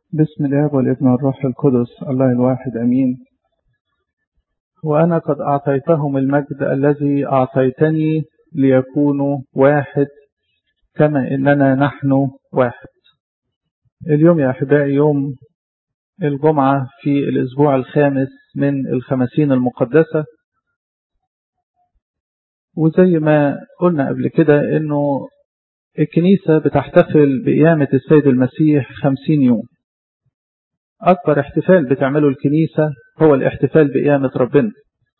بسم الاب والابن والروح القدس الله الواحد امين وانا قد اعطيتهم المجد الذي اعطيتني ليكونوا واحد كما اننا نحن واحد اليوم يا احبائي يوم الجمعه في الاسبوع الخامس من الخمسين المقدسه وزي ما قلنا قبل كده انه الكنيسة بتحتفل بقيامة السيد المسيح خمسين يوم أكبر احتفال بتعمله الكنيسة هو الاحتفال بقيامة ربنا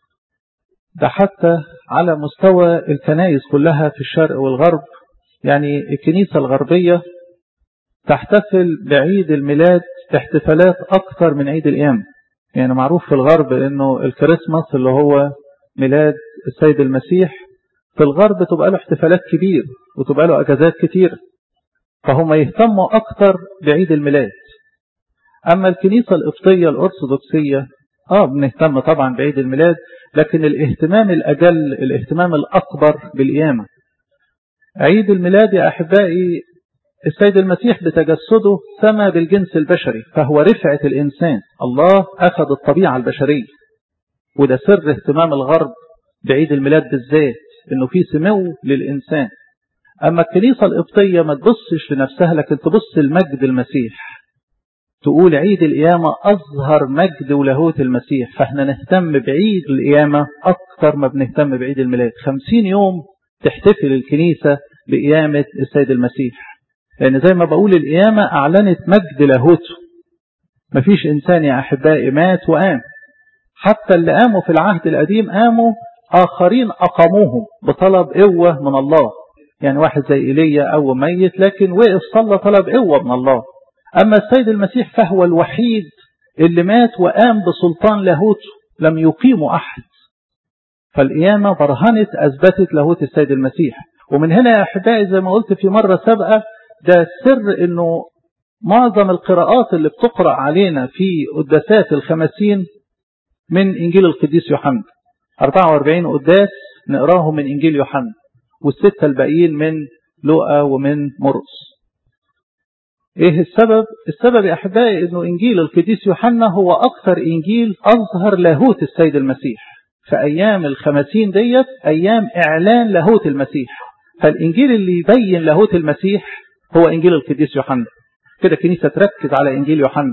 ده حتى على مستوى الكنائس كلها في الشرق والغرب يعني الكنيسة الغربية تحتفل بعيد الميلاد احتفالات أكثر من عيد القيامة يعني معروف في الغرب أنه الكريسماس اللي هو ميلاد السيد المسيح في الغرب تبقى له احتفالات كبير وتبقى له أجازات كتير فهم يهتموا أكثر بعيد الميلاد أما الكنيسة القبطية الأرثوذكسية آه بنهتم طبعا بعيد الميلاد لكن الاهتمام الأجل الاهتمام الأكبر بالقيامة عيد الميلاد يا أحبائي السيد المسيح بتجسده سمى بالجنس البشري فهو رفعة الإنسان الله أخذ الطبيعة البشرية وده سر اهتمام الغرب بعيد الميلاد بالذات انه في سمو للإنسان أما الكنيسة القبطية ما تبصش لنفسها لكن تبص لمجد المسيح تقول عيد القيامة أظهر مجد ولاهوت المسيح فاحنا نهتم بعيد القيامة أكثر ما بنهتم بعيد الميلاد خمسين يوم تحتفل الكنيسة بقيامة السيد المسيح لأن زي ما بقول القيامة أعلنت مجد لاهوته مفيش إنسان يا أحبائي مات وقام حتى اللي قاموا في العهد القديم قاموا آخرين أقاموهم بطلب قوة من الله يعني واحد زي إيليا أو ميت لكن وقف صلى طلب قوة من الله أما السيد المسيح فهو الوحيد اللي مات وقام بسلطان لاهوته لم يقيمه أحد فالقيامة برهنت أثبتت لاهوت السيد المسيح ومن هنا يا أحبائي زي ما قلت في مرة سابقة ده سر أنه معظم القراءات اللي بتقرأ علينا في قداسات الخمسين من إنجيل القديس يوحنا 44 قداس نقراهم من إنجيل يوحنا والستة الباقيين من لوقا ومن مرقس ايه السبب السبب يا احبائي انه انجيل القديس يوحنا هو اكثر انجيل اظهر لاهوت السيد المسيح في ايام الخمسين ديت ايام اعلان لاهوت المسيح فالانجيل اللي يبين لاهوت المسيح هو انجيل القديس يوحنا كده الكنيسه تركز على انجيل يوحنا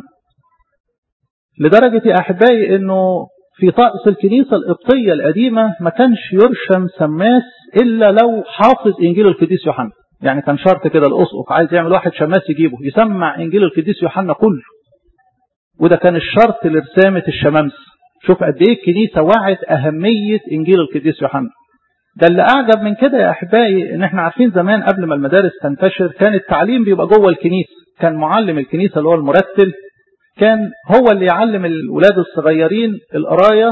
لدرجه يا احبائي انه في طقس الكنيسه القبطيه القديمه ما كانش يرشم سماس الا لو حافظ انجيل القديس يوحنا يعني كان شرط كده الاسقف عايز يعمل واحد شماس يجيبه يسمع انجيل القديس يوحنا كله وده كان الشرط لرسامه الشمامسه شوف قد ايه الكنيسه وعت اهميه انجيل القديس يوحنا ده اللي اعجب من كده يا احبائي ان احنا عارفين زمان قبل ما المدارس تنتشر كان التعليم بيبقى جوه الكنيسه كان معلم الكنيسه اللي هو المرتل كان هو اللي يعلم الولاد الصغيرين القرايه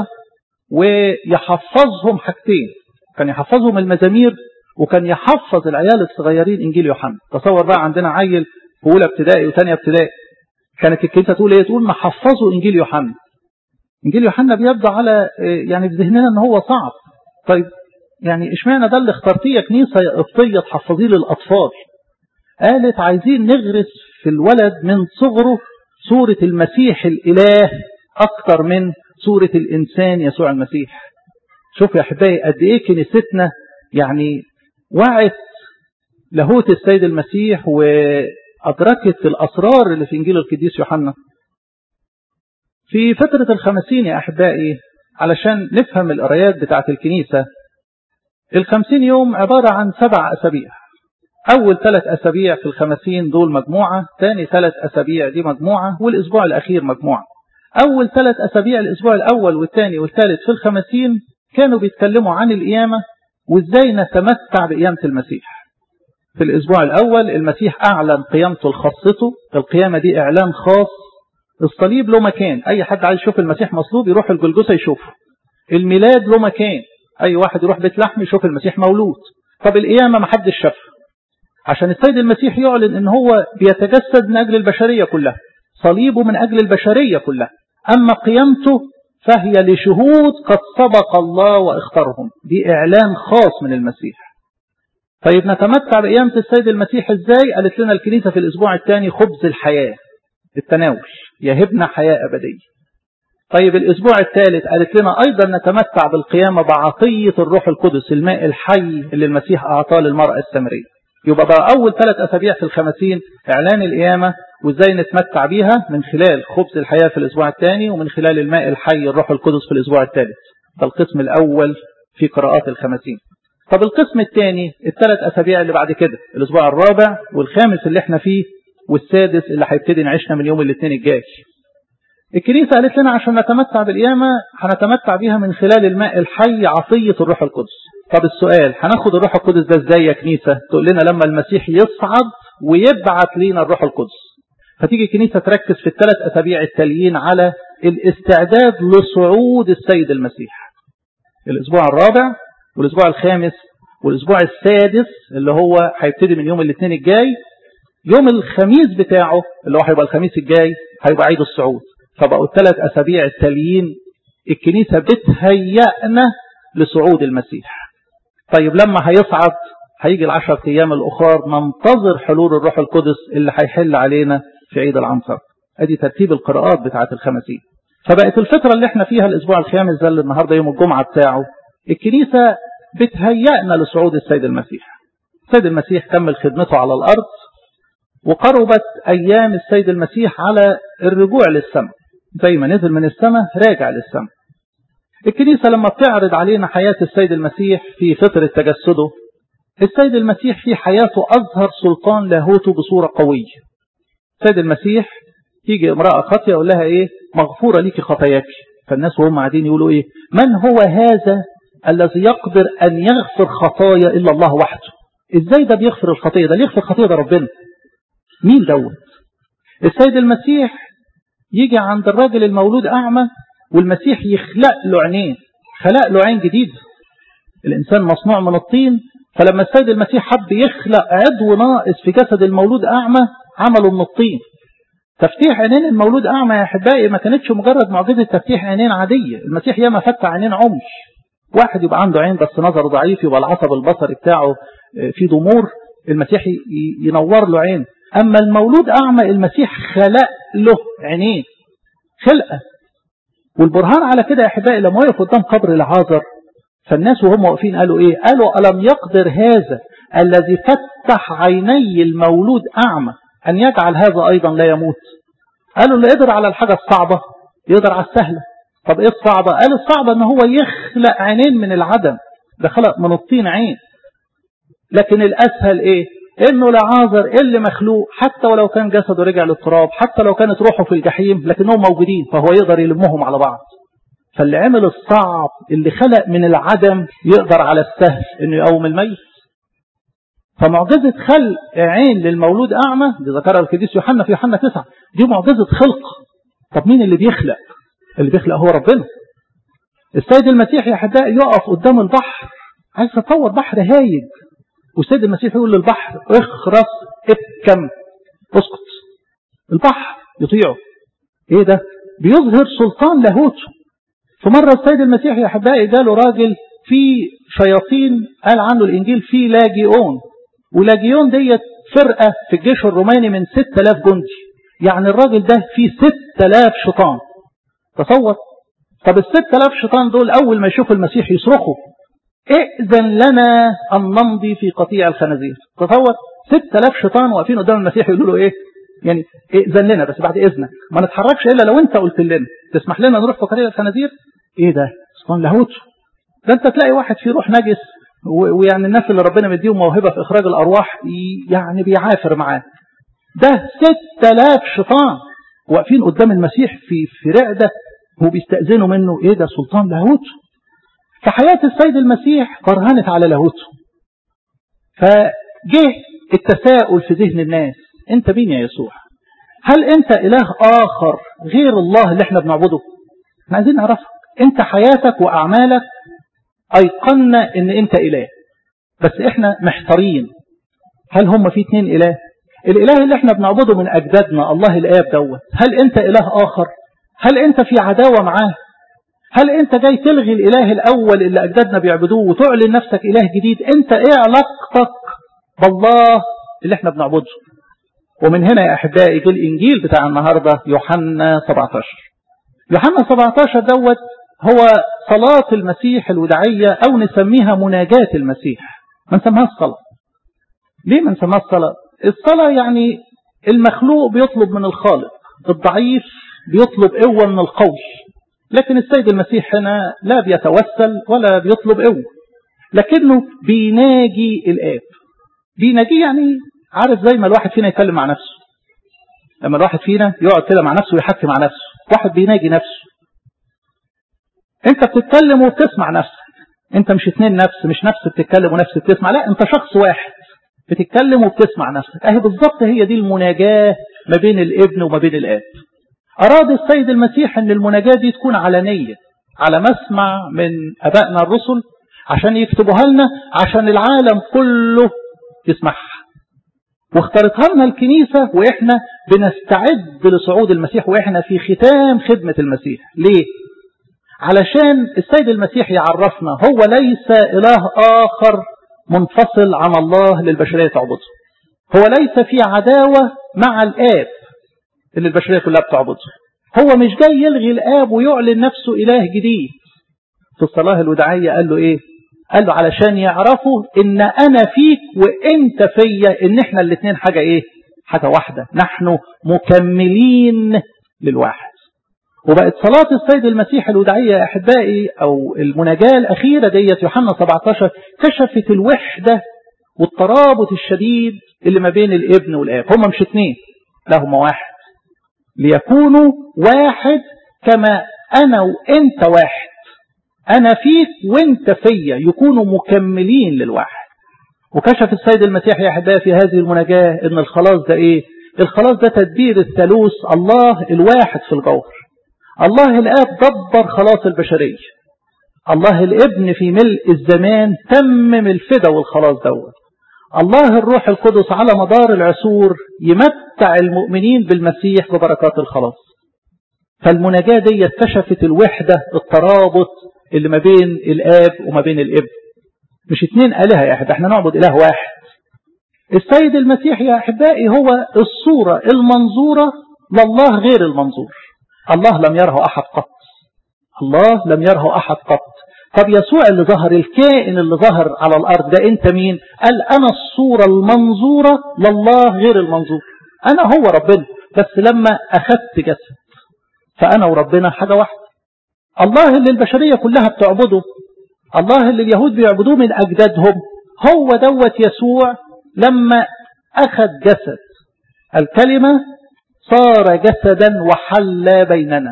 ويحفظهم حاجتين كان يحفظهم المزامير وكان يحفظ العيال الصغيرين انجيل يوحنا تصور بقى عندنا عيل في اولى ابتدائي وثانيه ابتدائي كانت الكنيسه تقول ايه تقول نحفظه انجيل يوحنا انجيل يوحنا بيبدو على يعني في ذهننا ان هو صعب طيب يعني اشمعنى ده اللي اخترتيه كنيسه قبطيه تحفظيه للاطفال قالت عايزين نغرس في الولد من صغره صوره المسيح الاله اكتر من صوره الانسان يسوع المسيح شوف يا احبائي قد ايه كنيستنا يعني وعت لاهوت السيد المسيح وأدركت الأسرار اللي في إنجيل القديس يوحنا في فترة الخمسين يا أحبائي علشان نفهم القرايات بتاعة الكنيسة الخمسين يوم عبارة عن سبع أسابيع أول ثلاث أسابيع في الخمسين دول مجموعة ثاني ثلاث أسابيع دي مجموعة والأسبوع الأخير مجموعة أول ثلاث أسابيع الأسبوع الأول والثاني والثالث في الخمسين كانوا بيتكلموا عن القيامة وازاي نتمتع بقيامة المسيح في الاسبوع الاول المسيح اعلن قيامته لخاصته القيامة دي اعلان خاص الصليب له مكان اي حد عايز يشوف المسيح مصلوب يروح الجلجسة يشوفه الميلاد له مكان اي واحد يروح بيت لحم يشوف المسيح مولود طب القيامة ما حدش شافها عشان السيد المسيح يعلن ان هو بيتجسد من اجل البشرية كلها صليبه من اجل البشرية كلها اما قيامته فهي لشهود قد سبق الله واختارهم دي إعلان خاص من المسيح طيب نتمتع بقيامة السيد المسيح ازاي قالت لنا الكنيسة في الأسبوع الثاني خبز الحياة التناول يهبنا حياة أبدية طيب الأسبوع الثالث قالت لنا أيضا نتمتع بالقيامة بعطية الروح القدس الماء الحي اللي المسيح أعطاه للمرأة السامرية يبقى بقى أول ثلاث أسابيع في الخمسين إعلان القيامة وإزاي نتمتع بيها من خلال خبز الحياة في الأسبوع الثاني ومن خلال الماء الحي الروح القدس في الأسبوع الثالث ده القسم الأول في قراءات الخمسين طب القسم الثاني الثلاث أسابيع اللي بعد كده الأسبوع الرابع والخامس اللي احنا فيه والسادس اللي هيبتدي نعيشنا من يوم الاثنين الجاي الكنيسة قالت لنا عشان نتمتع بالقيامة هنتمتع بيها من خلال الماء الحي عطية الروح القدس طب السؤال هناخد الروح القدس ده ازاي يا كنيسة تقول لنا لما المسيح يصعد ويبعت لينا الروح القدس فتيجي الكنيسة تركز في الثلاث أسابيع التاليين على الاستعداد لصعود السيد المسيح الأسبوع الرابع والأسبوع الخامس والأسبوع السادس اللي هو هيبتدي من يوم الاثنين الجاي يوم الخميس بتاعه اللي هو هيبقى الخميس الجاي هيبقى عيد الصعود فبقوا الثلاث أسابيع التاليين الكنيسة بتهيئنا لصعود المسيح طيب لما هيصعد هيجي العشر أيام الأخر ننتظر حلول الروح القدس اللي هيحل علينا في عيد العنصر ادي ترتيب القراءات بتاعة الخمسين فبقت الفترة اللي احنا فيها الأسبوع الخامس ده اللي النهاردة يوم الجمعة بتاعه الكنيسة بتهيئنا لصعود السيد المسيح السيد المسيح كمل خدمته على الأرض وقربت أيام السيد المسيح على الرجوع للسماء زي ما نزل من السماء راجع للسماء الكنيسة لما بتعرض علينا حياة السيد المسيح في فترة تجسده السيد المسيح في حياته أظهر سلطان لاهوته بصورة قوية السيد المسيح تيجي امرأة خاطية يقول لها ايه مغفورة ليكي خطاياك فالناس وهم قاعدين يقولوا ايه من هو هذا الذي يقدر أن يغفر خطايا إلا الله وحده ازاي ده بيغفر الخطية ده اللي يغفر خطية ده ربنا مين دوت السيد المسيح يجي عند الراجل المولود أعمى والمسيح يخلق له عينين خلق له عين جديدة الإنسان مصنوع من الطين فلما السيد المسيح حب يخلق عضو ناقص في جسد المولود أعمى عمله من الطين تفتيح عينين المولود أعمى يا أحبائي ما كانتش مجرد معجزة تفتيح عينين عادية المسيح ياما فتح عينين عمش واحد يبقى عنده عين بس نظره ضعيف يبقى العصب البصري بتاعه في ضمور المسيح ينور له عين أما المولود أعمى المسيح خلق له عينين خلقة والبرهان على كده يا أحبائي لما وقف قدام قبر العازر فالناس وهم واقفين قالوا إيه قالوا ألم يقدر هذا الذي فتح عيني المولود أعمى أن يجعل هذا أيضا لا يموت قالوا اللي قدر على الحاجة الصعبة يقدر على السهلة طب إيه الصعبة قال الصعبة أن هو يخلق عينين من العدم ده خلق من الطين عين لكن الأسهل إيه انه لعازر اللي مخلوق حتى ولو كان جسده رجع للتراب حتى لو كانت روحه في الجحيم لكنهم موجودين فهو يقدر يلمهم على بعض فاللي عمل الصعب اللي خلق من العدم يقدر على السهل انه يقوم الميت فمعجزة خلق عين للمولود أعمى دي ذكرها القديس يوحنا في يوحنا 9 دي معجزة خلق طب مين اللي بيخلق اللي بيخلق هو ربنا السيد المسيح يا أحبائي يقف قدام البحر عايز يتصور بحر هايج والسيد المسيح يقول للبحر اخرس ابكم اسكت البحر يطيعه ايه ده بيظهر سلطان لاهوته فمرة السيد المسيح يا أحبائي جاله راجل في شياطين قال عنه الإنجيل في لاجيون ولاجيون ديت فرقة في الجيش الروماني من 6000 جندي يعني الراجل ده فيه 6000 شيطان تصور طب ال 6000 شيطان دول أول ما يشوفوا المسيح يصرخوا ائذن لنا أن نمضي في قطيع الخنازير تصور 6000 شيطان واقفين قدام المسيح يقولوا له ايه يعني ائذن لنا بس بعد اذنك ما نتحركش الا لو انت قلت لنا تسمح لنا نروح في قطيع الخنازير ايه ده سلطان لاهوت ده انت تلاقي واحد فيه روح نجس ويعني الناس اللي ربنا مديهم موهبه في اخراج الارواح يعني بيعافر معاه ده 6000 شيطان واقفين قدام المسيح في في رعده وبيستأذنوا منه ايه ده سلطان لاهوت فحياة السيد المسيح برهنت على لاهوته فجه التساؤل في ذهن الناس انت مين يا يسوع هل انت اله اخر غير الله اللي احنا بنعبده احنا عايزين نعرفك انت حياتك واعمالك ايقنا ان انت اله بس احنا محتارين هل هم في اتنين اله الاله اللي احنا بنعبده من اجدادنا الله الاب دوت هل انت اله اخر هل انت في عداوة معاه هل انت جاي تلغي الاله الاول اللي اجدادنا بيعبدوه وتعلن نفسك اله جديد انت ايه علاقتك بالله اللي احنا بنعبده ومن هنا يا أحبائي جه الإنجيل بتاع النهاردة يوحنا 17 يوحنا 17 دوت هو صلاة المسيح الوداعية أو نسميها مناجاة المسيح ما نسميهاش صلاة ليه ما نسميهاش صلاة الصلاة يعني المخلوق بيطلب من الخالق الضعيف بيطلب قوة من القوي لكن السيد المسيح هنا لا بيتوسل ولا بيطلب قوة لكنه بيناجي الآب بيناجي يعني عارف زي ما الواحد فينا يتكلم مع نفسه لما الواحد فينا يقعد كده مع نفسه ويحكي مع نفسه واحد بيناجي نفسه انت بتتكلم وبتسمع نفسك انت مش اتنين نفس مش نفس بتتكلم ونفس بتسمع لا انت شخص واحد بتتكلم وبتسمع نفسك اهي بالظبط هي دي المناجاة ما بين الابن وما بين الاب اراد السيد المسيح ان المناجاة دي تكون علنية على مسمع من ابائنا الرسل عشان يكتبوها لنا عشان العالم كله يسمعها واختارتها لنا الكنيسة واحنا بنستعد لصعود المسيح واحنا في ختام خدمة المسيح ليه علشان السيد المسيح يعرفنا هو ليس اله اخر منفصل عن الله للبشرية تعبده هو ليس في عداوة مع الآب اللي البشرية كلها بتعبده هو مش جاي يلغي الآب ويعلن نفسه إله جديد في الصلاة الوداعية قال له إيه قال له علشان يعرفوا إن أنا فيك وإنت فيا إن إحنا الاثنين حاجة إيه حاجة واحدة نحن مكملين للواحد وبقت صلاة السيد المسيح الوداعية يا أحبائي أو المناجاة الأخيرة ديت يوحنا 17 كشفت الوحدة والترابط الشديد اللي ما بين الابن والآب هم مش اتنين لا هم واحد ليكونوا واحد كما أنا وإنت واحد أنا فيك وإنت فيا يكونوا مكملين للواحد وكشف السيد المسيح يا أحبائي في هذه المناجاة إن الخلاص ده إيه الخلاص ده تدبير الثالوث الله الواحد في الجوهر الله الآب دبر خلاص البشرية الله الابن في ملء الزمان تمم الفدا والخلاص دوت الله الروح القدس على مدار العصور يمتع المؤمنين بالمسيح ببركات الخلاص فالمناجاة دي اكتشفت الوحدة الترابط اللي ما بين الآب وما بين الابن مش اتنين آلهة يا أحبائي احنا نعبد إله واحد السيد المسيح يا أحبائي هو الصورة المنظورة لله غير المنظور الله لم يره أحد قط الله لم يره أحد قط طب يسوع اللي ظهر الكائن اللي ظهر على الأرض ده أنت مين قال أنا الصورة المنظورة لله غير المنظور أنا هو ربنا بس لما أخذت جسد فأنا وربنا حاجة واحدة الله اللي البشرية كلها بتعبده الله اللي اليهود بيعبدوه من أجدادهم هو دوت يسوع لما أخذ جسد الكلمة صار جسدا وحل بيننا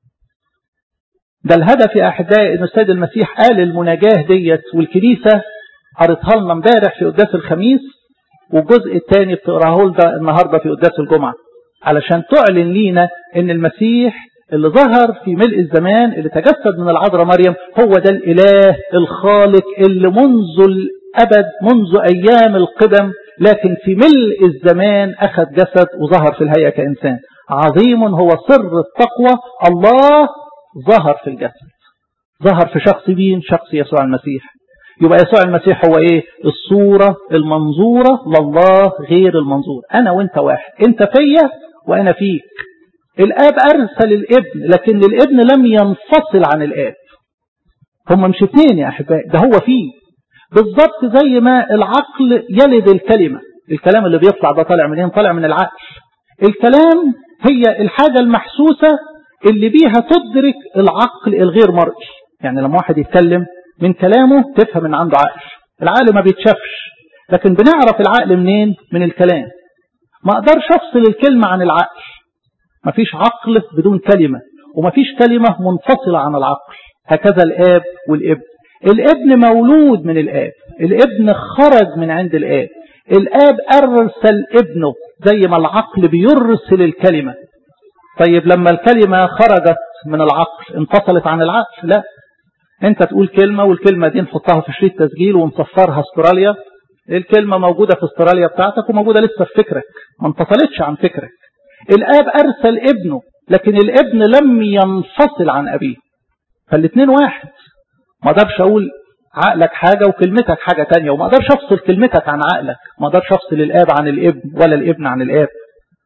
ده الهدف يا أحبائي أن السيد المسيح قال المناجاة ديت والكنيسة قريتها لنا امبارح في قداس الخميس والجزء الثاني بتقراه لنا النهارده في قداس الجمعة علشان تعلن لينا أن المسيح اللي ظهر في ملء الزمان اللي تجسد من العذراء مريم هو ده الإله الخالق اللي منذ الأبد منذ أيام القدم لكن في ملء الزمان أخذ جسد وظهر في الهيئة كإنسان عظيم هو سر التقوى الله ظهر في الجسد ظهر في شخص مين شخص يسوع المسيح يبقى يسوع المسيح هو ايه الصورة المنظورة لله غير المنظور انا وانت واحد انت فيا وانا فيك الاب ارسل الابن لكن الابن لم ينفصل عن الاب هم مش اتنين يا احبائي ده هو فيه بالظبط زي ما العقل يلد الكلمة الكلام اللي بيطلع ده طالع منين طالع من العقل الكلام هي الحاجة المحسوسة اللي بيها تدرك العقل الغير مرئي يعني لما واحد يتكلم من كلامه تفهم ان عنده عقل العقل ما بيتشافش لكن بنعرف العقل منين من الكلام ما اقدرش افصل الكلمة عن العقل ما فيش عقل بدون كلمة وما فيش كلمة منفصلة عن العقل هكذا الآب والابن الابن مولود من الآب الابن خرج من عند الآب الآب أرسل ابنه زي ما العقل بيرسل الكلمة طيب لما الكلمة خرجت من العقل انفصلت عن العقل لا انت تقول كلمة والكلمة دي نحطها في شريط تسجيل ونصفرها استراليا الكلمة موجودة في استراليا بتاعتك وموجودة لسه في فكرك ما انفصلتش عن فكرك الآب أرسل ابنه لكن الابن لم ينفصل عن أبيه فالاثنين واحد ما اقدرش اقول عقلك حاجة وكلمتك حاجة تانية وما اقدرش افصل كلمتك عن عقلك ما اقدرش افصل الاب عن الابن ولا الابن عن الاب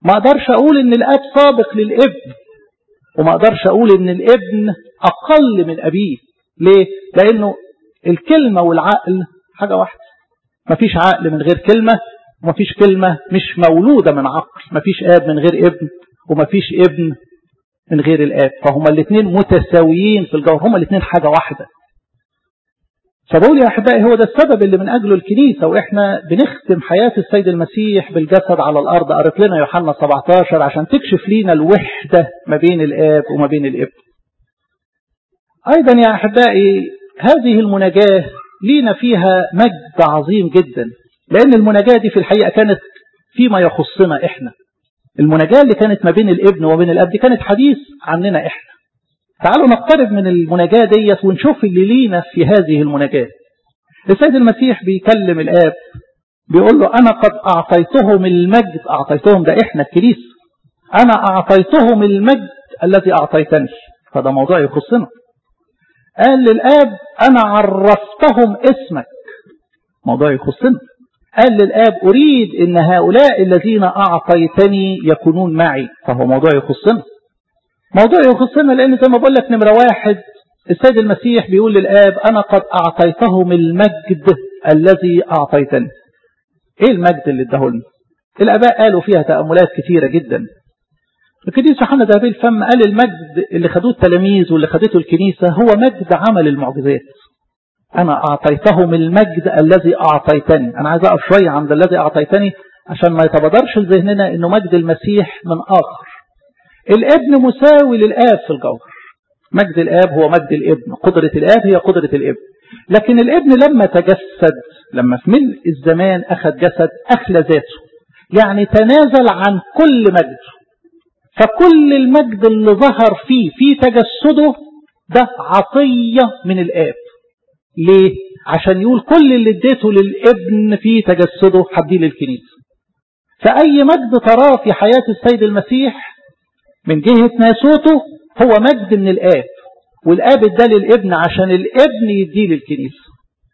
ما اقدرش اقول ان الاب سابق للابن وما اقدرش اقول ان الابن اقل من ابيه ليه لانه الكلمة والعقل حاجة واحدة مفيش عقل من غير كلمة ومفيش كلمة مش مولودة من عقل مفيش اب من غير ابن ومفيش ابن من غير الاب فهما الاثنين متساويين في الجوهر هما الاثنين حاجة واحدة فبقول يا أحبائي هو ده السبب اللي من أجله الكنيسة وإحنا بنختم حياة السيد المسيح بالجسد على الأرض قرت لنا يوحنا 17 عشان تكشف لينا الوحدة ما بين الآب وما بين الابن أيضا يا أحبائي هذه المناجاة لينا فيها مجد عظيم جدا لأن المناجاة دي في الحقيقة كانت فيما يخصنا إحنا المناجاة اللي كانت ما بين الابن وبين الأب دي كانت حديث عننا إحنا تعالوا نقترب من المناجاة ديت ونشوف اللي لينا في هذه المناجاة السيد المسيح بيكلم الآب بيقول له أنا قد أعطيتهم المجد أعطيتهم ده إحنا الكنيسة أنا أعطيتهم المجد الذي أعطيتني فده موضوع يخصنا قال للآب أنا عرفتهم اسمك موضوع يخصنا قال للآب أريد أن هؤلاء الذين أعطيتني يكونون معي فهو موضوع يخصنا موضوع يخصنا لأن زي ما بقول لك نمرة واحد السيد المسيح بيقول للآب أنا قد أعطيتهم المجد الذي أعطيتني إيه المجد اللي ادهولنا الآباء قالوا فيها تأملات كثيرة جدا القديس يوحنا ذهبي الفم قال المجد اللي خدوه التلاميذ واللي خدته الكنيسة هو مجد عمل المعجزات أنا أعطيتهم المجد الذي أعطيتني أنا عايز أقف شوية عند الذي أعطيتني عشان ما يتبادرش لذهننا أنه مجد المسيح من آخر الابن مساوي للآب في الجوهر مجد الآب هو مجد الابن قدرة الآب هي قدرة الابن لكن الابن لما تجسد لما في ملء الزمان أخذ جسد أخلى ذاته يعني تنازل عن كل مجد فكل المجد اللي ظهر فيه في تجسده ده عطية من الآب ليه؟ عشان يقول كل اللي اديته للابن في تجسده حديه للكنيسة فأي مجد تراه في حياة السيد المسيح من جهة ناسوته هو مجد من الآب والآب ادى للابن عشان الابن يديه للكنيسة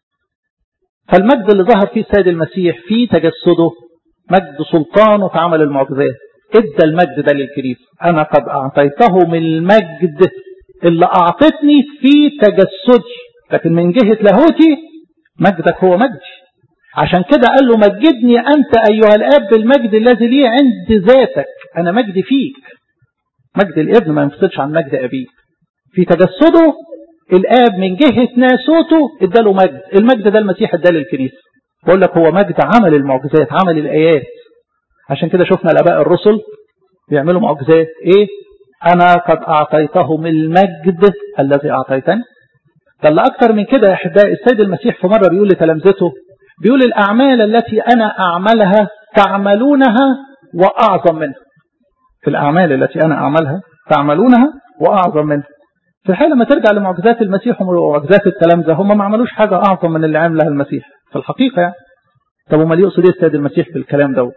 فالمجد اللي ظهر فيه السيد المسيح في تجسده مجد سلطانه في عمل المعجزات ادى المجد ده للكنيسة أنا قد أعطيتهم المجد اللي أعطتني في تجسدي لكن من جهة لاهوتي مجدك هو مجدي عشان كده قال له مجدني أنت أيها الآب بالمجد الذي لي عند ذاتك أنا مجدي فيك مجد الابن ما ينفصلش عن مجد أبيه في تجسده الآب من جهة ناسوته اداله مجد المجد ده المسيح اداله الكنيسة بقول لك هو مجد عمل المعجزات عمل الآيات عشان كده شفنا الآباء الرسل بيعملوا معجزات ايه أنا قد أعطيتهم المجد الذي أعطيتني ده اللي أكتر من كده يا أحبائي السيد المسيح في مرة بيقول لتلامذته بيقول الأعمال التي أنا أعملها تعملونها وأعظم منها في الأعمال التي أنا أعملها تعملونها وأعظم منها في الحقيقة لما ترجع لمعجزات المسيح ومعجزات التلامذة هم ما عملوش حاجة أعظم من اللي عملها المسيح في الحقيقة يعني طب وما يقصد ايه السيد المسيح بالكلام دوت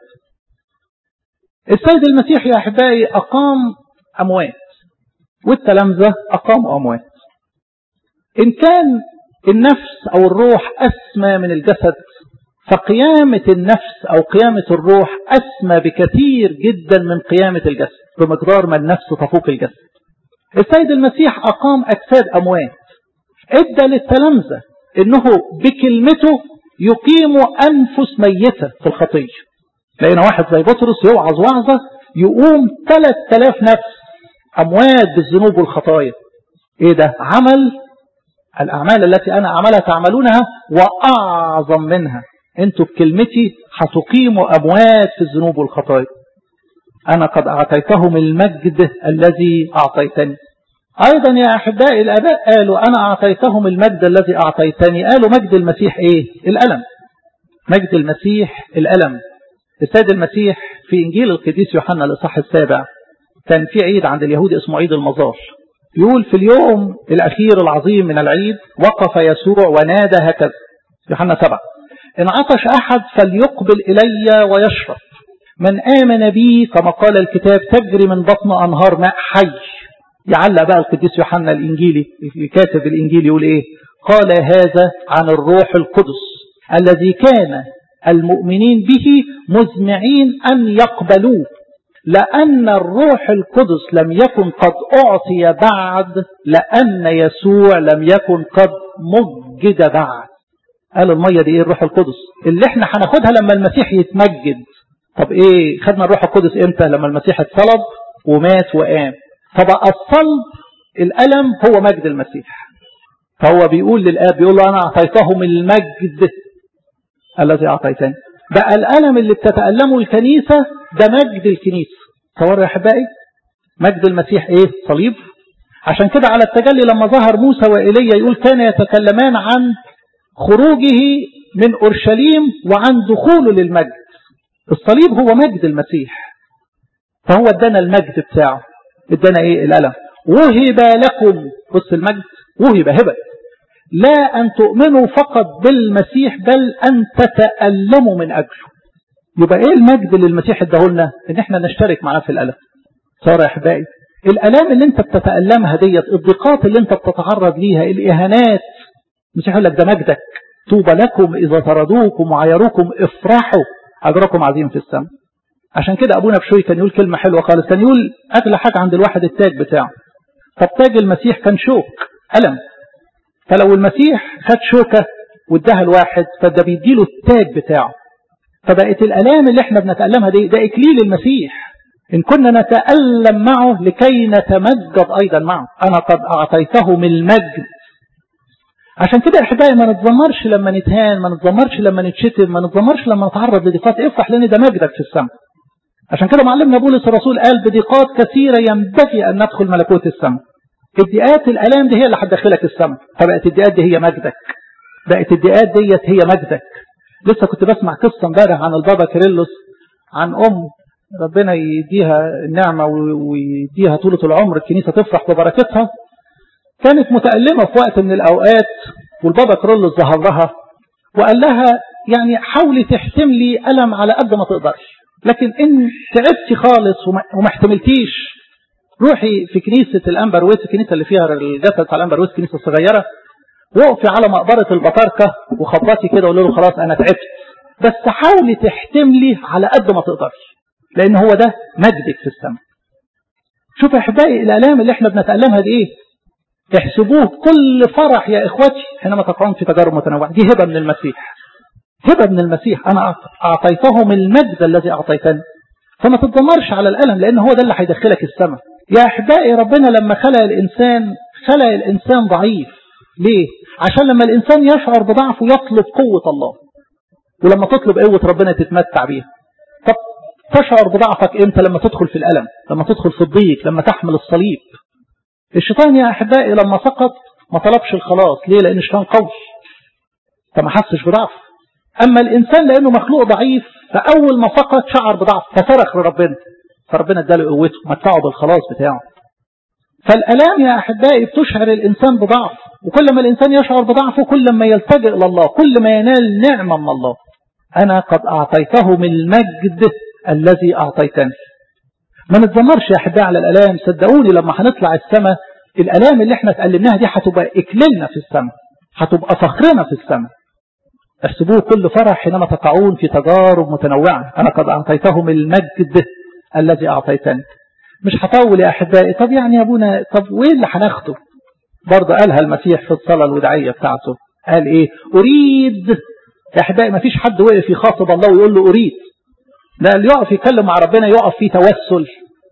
السيد المسيح يا أحبائي أقام أموات والتلامذة أقاموا أموات إن كان النفس أو الروح أسمى من الجسد فقيامة النفس أو قيامة الروح أسمى بكثير جدا من قيامة الجسد بمقدار ما النفس تفوق الجسد السيد المسيح أقام أجساد أموات ادى للتلامذة انه بكلمته يقيم أنفس ميتة في الخطية لقينا واحد زي بطرس يوعظ وعظة يقوم 3000 نفس أموات بالذنوب والخطايا ايه ده عمل الأعمال التي أنا أعملها تعملونها وأعظم منها انتوا بكلمتي هتقيموا أموات في الذنوب والخطايا أنا قد أعطيتهم المجد الذي أعطيتني أيضا يا أحبائي الأباء قالوا أنا أعطيتهم المجد الذي أعطيتني قالوا مجد المسيح إيه الألم مجد المسيح الألم السيد المسيح في إنجيل القديس يوحنا الإصحاح السابع كان في عيد عند اليهود اسمه عيد المزار يقول في اليوم الأخير العظيم من العيد وقف يسوع ونادى هكذا يوحنا سبعة إن عطش أحد فليقبل إلي ويشرب من آمن بي كما قال الكتاب تجري من بطن أنهار ماء حي يعلق بقى القديس يوحنا الإنجيلي كاتب الإنجيل يقول إيه قال هذا عن الروح القدس الذي كان المؤمنين به مزمعين أن يقبلوه لأن الروح القدس لم يكن قد أعطي بعد لأن يسوع لم يكن قد مجد بعد قال المية دي ايه الروح القدس اللي احنا هناخدها لما المسيح يتمجد طب ايه خدنا الروح القدس امتى لما المسيح اتصلب ومات وقام فبقى الصلب الألم هو مجد المسيح فهو بيقول للآب بيقول له أنا أعطيتهم المجد الذي أعطيتني بقى الألم اللي بتتألمه الكنيسة ده مجد الكنيسة تصور يا أحبائي مجد المسيح إيه صليب عشان كده على التجلي لما ظهر موسى وإيليا يقول كان يتكلمان عن خروجه من أورشليم وعن دخوله للمجد الصليب هو مجد المسيح فهو ادانا المجد بتاعه ادانا ايه الألم وهب لكم بص المجد وهب هبة لا أن تؤمنوا فقط بالمسيح بل أن تتألموا من أجله يبقى إيه المجد اللي المسيح اداهولنا إن إحنا نشترك معاه في الألم صار يا أحبائي الألام اللي أنت بتتألمها ديت الضيقات اللي أنت بتتعرض ليها الإهانات المسيح يقول لك ده مجدك طوبى لكم إذا طردوكم وعيروكم افرحوا أجركم عظيم في السماء عشان كده أبونا بشوي كان يقول كلمة حلوة خالص كان يقول أغلى حاجة عند الواحد التاج بتاعه طب تاج المسيح كان شوك ألم فلو المسيح خد شوكة واداها الواحد فده بيديله التاج بتاعه فبقت الألام اللي احنا بنتألمها دي ده إكليل المسيح إن كنا نتألم معه لكي نتمجد أيضا معه أنا قد أعطيتهم المجد عشان كده يا احبائي ما نتذمرش لما نتهان ما نتذمرش لما نتشتم ما نتذمرش لما نتعرض لضيقات افرح لان ده مجدك في السماء عشان كده معلمنا بولس الرسول قال بضيقات كثيرة ينبغي أن ندخل ملكوت السماء الدقات الألام دي هي اللي هتدخلك السماء فبقت الدقات دي هي مجدك بقت الدقات ديت هي مجدك لسه كنت بسمع قصة امبارح عن البابا كيرلس عن أم ربنا يديها النعمة ويديها طولة العمر الكنيسة تفرح ببركتها كانت متألمة في وقت من الأوقات والبابا كيرلس ظهر لها وقال لها يعني حاولي تحتملي ألم على قد ما تقدرش لكن إن تعبتي خالص وما احتملتيش روحي في كنيسة الأنبرويس الكنيسة اللي فيها الجسد بتاع الأنبرويس كنيسة صغيرة وقفي على مقبرة البطاركة وخبطي كده وقولي له خلاص أنا تعبت بس حاولي تحتملي على قد ما تقدري لأن هو ده مجدك في السماء شوف يا أحبائي الآلام اللي احنا بنتألمها دي إيه احسبوه كل فرح يا إخوتي حينما تقعون في تجارب متنوعة دي هبة من المسيح هبة من المسيح أنا أعطيتهم المجد الذي أعطيتني فما تتدمرش على الألم لأن هو ده اللي هيدخلك السماء يا أحبائي ربنا لما خلق الإنسان خلق الإنسان ضعيف ليه؟ عشان لما الإنسان يشعر بضعفه يطلب قوة الله ولما تطلب قوة ربنا تتمتع بيها طب تشعر بضعفك امتى لما تدخل في الألم لما تدخل في الضيق لما تحمل الصليب الشيطان يا أحبائي لما سقط ما طلبش الخلاص ليه لأن الشيطان قوي فما حسش بضعف أما الإنسان لأنه مخلوق ضعيف فأول ما سقط شعر بضعف فصرخ لربنا فربنا اداله قوته متعه بالخلاص بتاعه فالألام يا أحبائي بتشعر الإنسان بضعف وكل ما الإنسان يشعر بضعفه كل ما يلتجئ إلى الله كل ما ينال نعمة من الله أنا قد أعطيتهم المجد الذي أعطيتني ما نتذمرش يا أحبائي على الألام صدقوني لما هنطلع السماء الألام اللي احنا اتألمناها دي هتبقى إكللنا في السماء هتبقى فخرنا في السماء احسبوه كل فرح حينما تقعون في تجارب متنوعة أنا قد أعطيتهم المجد الذي أعطيتني مش هطول يا أحبائي طب يعني يا أبونا طب وين اللي هناخده برضه قالها المسيح في الصلاة الوداعية بتاعته قال إيه أريد يا أحبائي ما فيش حد وقف يخاطب الله ويقول له أريد ده اللي يقف يتكلم مع ربنا يقف فيه توسل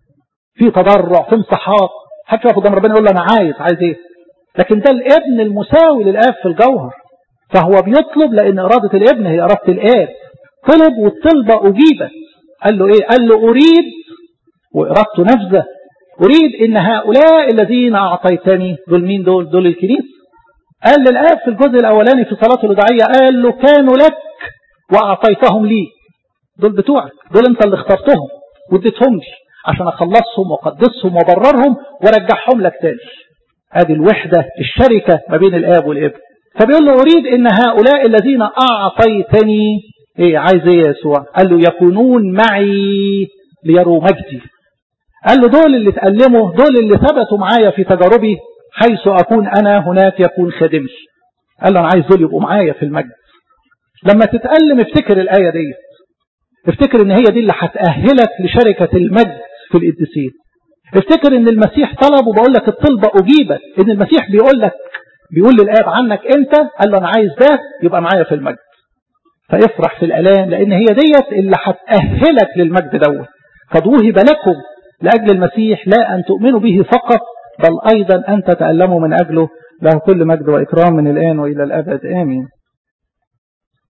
في تضرع في انصحاق حتى يقف قدام ربنا يقول له أنا عايز عايز إيه لكن ده الابن المساوي للآب في الجوهر فهو بيطلب لأن إرادة الابن هي إرادة الآب طلب والطلبة أجيبت قال له إيه قال له أريد وإرادته نفذة أريد إن هؤلاء الذين أعطيتني دول مين دول دول الكنيسة قال للآب في الجزء الأولاني في صلاته الوداعية قال له كانوا لك وأعطيتهم لي دول بتوعك دول أنت اللي اخترتهم واديتهم لي عشان أخلصهم وأقدسهم وبررهم وارجعهم لك تاني هذه الوحدة الشركة ما بين الآب والابن فبيقول له أريد إن هؤلاء الذين أعطيتني إيه عايز إيه يا يسوع قال له يكونون معي ليروا مجدي قال له دول اللي تألموا دول اللي ثبتوا معايا في تجاربي حيث أكون أنا هناك يكون خادمي قال له أنا عايز دول يبقوا معايا في المجد لما تتألم افتكر الآية دي افتكر ان هي دي اللي هتأهلك لشركة المجد في القديسين افتكر ان المسيح طلب وبقول لك الطلبة اجيبت ان المسيح بيقول لك بيقول للآب عنك انت قال له انا عايز ده يبقى معايا في المجد فافرح في الالام لان هي ديت اللي هتأهلك للمجد دوت قد وهب لكم لأجل المسيح لا أن تؤمنوا به فقط بل أيضا أن تتألموا من أجله له كل مجد وإكرام من الآن وإلى الأبد آمين